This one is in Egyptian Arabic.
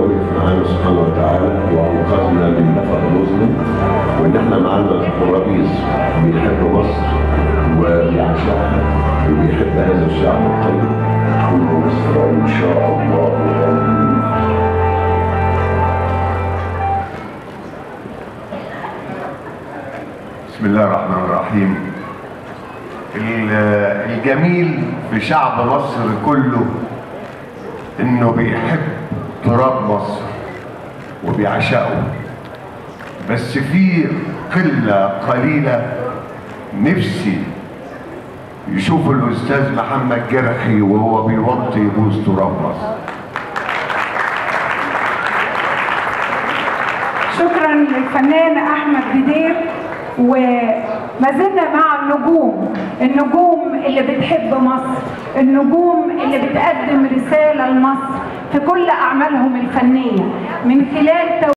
وقف معانا سبحانه وتعالى وانقذنا من نفق مظلم وان احنا معانا رئيس بيحب مصر وبيعشقها وبيحب هذا الشعب الطيب كل مصر ان شاء الله آمين. بسم الله الرحمن الرحيم ال- الجميل في شعب مصر كله انه بيحب تراب مصر وبيعشقه بس في قلة قليلة نفسي يشوفوا الأستاذ محمد جرحي وهو بيوطي يبوس تراب مصر شكرا للفنان احمد بدير وما زلنا مع النجوم النجوم اللي بتحب مصر النجوم اللي بتقدم رساله لمصر في كل اعمالهم الفنيه من خلال